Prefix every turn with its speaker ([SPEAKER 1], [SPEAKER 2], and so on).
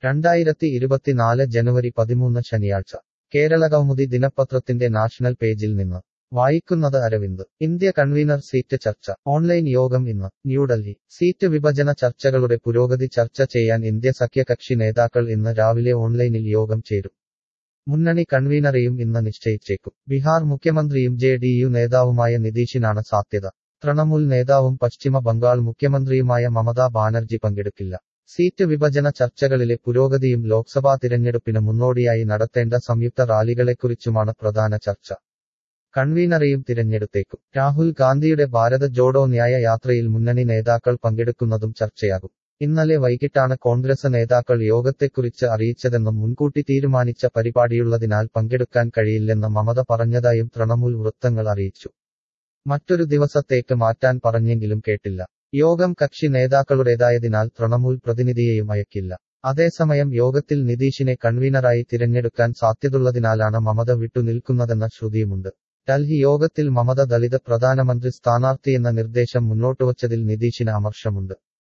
[SPEAKER 1] രണ്ടായിരത്തി ഇരുപത്തിനാല് ജനുവരി പതിമൂന്ന് ശനിയാഴ്ച കേരളകൗമുദി ദിനപത്രത്തിന്റെ നാഷണൽ പേജിൽ നിന്ന് വായിക്കുന്നത് അരവിന്ദ് ഇന്ത്യ കൺവീനർ സീറ്റ് ചർച്ച ഓൺലൈൻ യോഗം ഇന്ന് ന്യൂഡൽഹി സീറ്റ് വിഭജന ചർച്ചകളുടെ പുരോഗതി ചർച്ച ചെയ്യാൻ ഇന്ത്യ സഖ്യകക്ഷി നേതാക്കൾ ഇന്ന് രാവിലെ ഓൺലൈനിൽ യോഗം ചേരും മുന്നണി കൺവീനറെയും ഇന്ന് നിശ്ചയിച്ചേക്കും ബീഹാർ മുഖ്യമന്ത്രിയും ജെ ഡി യു നേതാവുമായ നിതീഷിനാണ് സാധ്യത തൃണമൂൽ നേതാവും പശ്ചിമ ബംഗാൾ മുഖ്യമന്ത്രിയുമായ മമതാ ബാനർജി പങ്കെടുക്കില്ല സീറ്റ് വിഭജന ചർച്ചകളിലെ പുരോഗതിയും ലോക്സഭാ തിരഞ്ഞെടുപ്പിന് മുന്നോടിയായി നടത്തേണ്ട സംയുക്ത റാലികളെക്കുറിച്ചുമാണ് പ്രധാന ചർച്ച കൺവീനറെയും തിരഞ്ഞെടുത്തേക്കും രാഹുൽ ഗാന്ധിയുടെ ഭാരത ജോഡോ ന്യായ യാത്രയിൽ മുന്നണി നേതാക്കൾ പങ്കെടുക്കുന്നതും ചർച്ചയാകും ഇന്നലെ വൈകിട്ടാണ് കോൺഗ്രസ് നേതാക്കൾ യോഗത്തെക്കുറിച്ച് അറിയിച്ചതെന്നും മുൻകൂട്ടി തീരുമാനിച്ച പരിപാടിയുള്ളതിനാൽ പങ്കെടുക്കാൻ കഴിയില്ലെന്ന് മമത പറഞ്ഞതായും തൃണമൂൽ വൃത്തങ്ങൾ അറിയിച്ചു മറ്റൊരു ദിവസത്തേക്ക് മാറ്റാൻ പറഞ്ഞെങ്കിലും കേട്ടില്ല യോഗം കക്ഷി നേതാക്കളുടേതായതിനാൽ തൃണമൂൽ പ്രതിനിധിയെയും അയക്കില്ല അതേസമയം യോഗത്തിൽ നിതീഷിനെ കൺവീനറായി തിരഞ്ഞെടുക്കാൻ സാധ്യതയുള്ളതിനാലാണ് മമത വിട്ടുനിൽക്കുന്നതെന്ന ശ്രുതിയുമുണ്ട് ഡൽഹി യോഗത്തിൽ മമത ദളിത് പ്രധാനമന്ത്രി സ്ഥാനാർത്ഥിയെന്ന നിർദ്ദേശം മുന്നോട്ടുവച്ചതിൽ നിതീഷിന് അമർഷമുണ്ട്